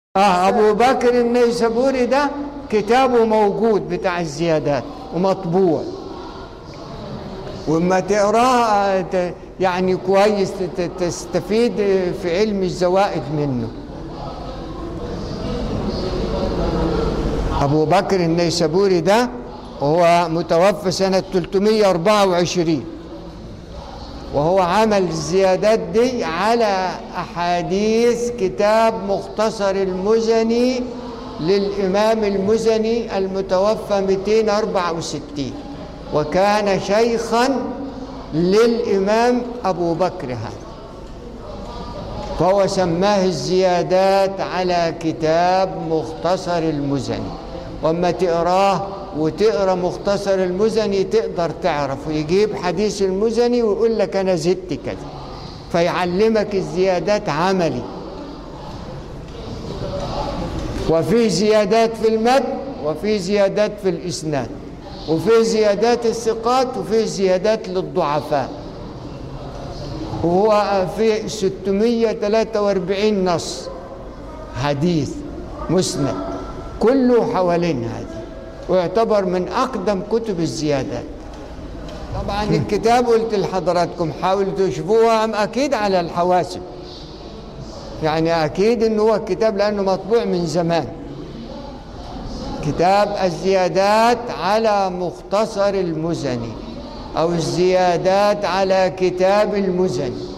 اه ابو بكر النيسابوري ده كتابه موجود بتاع الزيادات ومطبوع وما تقراه ت- يعني كويس ت- تستفيد في علم الزوائد منه ابو بكر النيسابوري ده هو متوفى سنة 324 وهو عمل الزيادات دي على أحاديث كتاب مختصر المزني للإمام المزني المتوفى 264 وكان شيخا للإمام أبو بكر هذا فهو سماه الزيادات على كتاب مختصر المزني واما تقراه وتقرا مختصر المزني تقدر تعرف ويجيب حديث المزني ويقول لك انا زدت كذا فيعلمك الزيادات عملي وفي زيادات في المد وفي زيادات في الاسناد وفي زيادات الثقات وفي زيادات للضعفاء وهو في 643 نص حديث مسند كله حوالين هذه ويعتبر من أقدم كتب الزيادات طبعا الكتاب قلت لحضراتكم حاولوا تشوفوها أم أكيد على الحواسب يعني أكيد إنه هو الكتاب لأنه مطبوع من زمان كتاب الزيادات على مختصر المزني أو الزيادات على كتاب المزني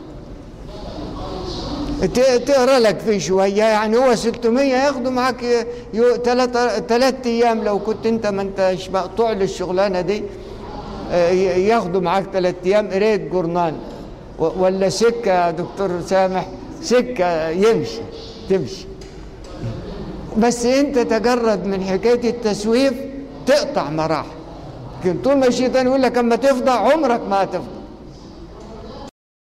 ت- تقرا لك فيه شويه يعني هو 600 ياخدوا معاك ثلاث ثلاث ايام لو كنت انت ما انتش مقطوع للشغلانه دي آه، ي- ياخدوا معاك ثلاث ايام قرايه جورنال و- ولا سكه يا دكتور سامح سكه يمشي تمشي بس انت تجرد من حكايه التسويف تقطع مراحل لكن طول ما الشيطان يقول لك اما تفضى عمرك ما هتفضى